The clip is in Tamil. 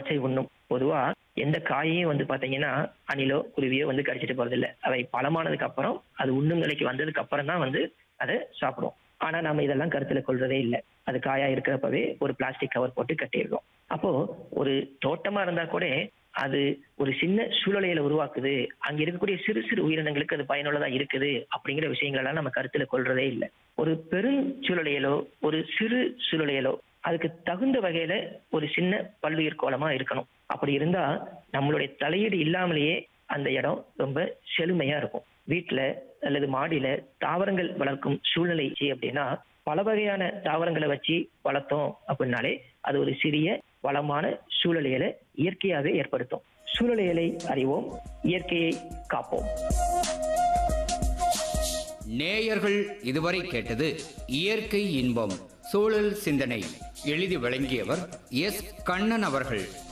பச்சை உண்ணும் பொதுவா எந்த காயையும் வந்து பாத்தீங்கன்னா அணிலோ குருவியோ வந்து கடிச்சிட்டு போறது இல்ல அவை பலமானதுக்கு அப்புறம் அது உண்ணும் நிலைக்கு வந்ததுக்கு அப்புறம் தான் வந்து அதை சாப்பிடும் ஆனா நம்ம இதெல்லாம் கருத்துல கொள்றதே இல்லை அது காயா இருக்கிறப்பவே ஒரு பிளாஸ்டிக் கவர் போட்டு கட்டிடுறோம் அப்போ ஒரு தோட்டமா இருந்தா கூட அது ஒரு சின்ன சூழலையில உருவாக்குது அங்க இருக்கக்கூடிய சிறு சிறு உயிரினங்களுக்கு அது பயனுள்ளதா இருக்குது அப்படிங்கிற விஷயங்கள் எல்லாம் நம்ம கருத்துல கொள்றதே இல்லை ஒரு பெருஞ்சூழலையிலோ ஒரு சிறு சூழலையிலோ அதுக்கு தகுந்த வகையில ஒரு சின்ன பல்லுயிர் கோலமா இருக்கணும் அப்படி இருந்தா நம்மளுடைய தலையீடு இல்லாமலேயே அந்த இடம் ரொம்ப செழுமையா இருக்கும் வீட்டுல அல்லது மாடியில தாவரங்கள் வளர்க்கும் சூழ்நிலை அப்படின்னா பல வகையான தாவரங்களை வச்சு வளர்த்தோம் அப்படின்னாலே அது ஒரு சிறிய வளமான சூழலியலை இயற்கையாகவே ஏற்படுத்தும் சூழலியலை அறிவோம் இயற்கையை காப்போம் நேயர்கள் இதுவரை கேட்டது இயற்கை இன்பம் சூழல் சிந்தனை எழுதி வழங்கியவர் எஸ் கண்ணன் அவர்கள்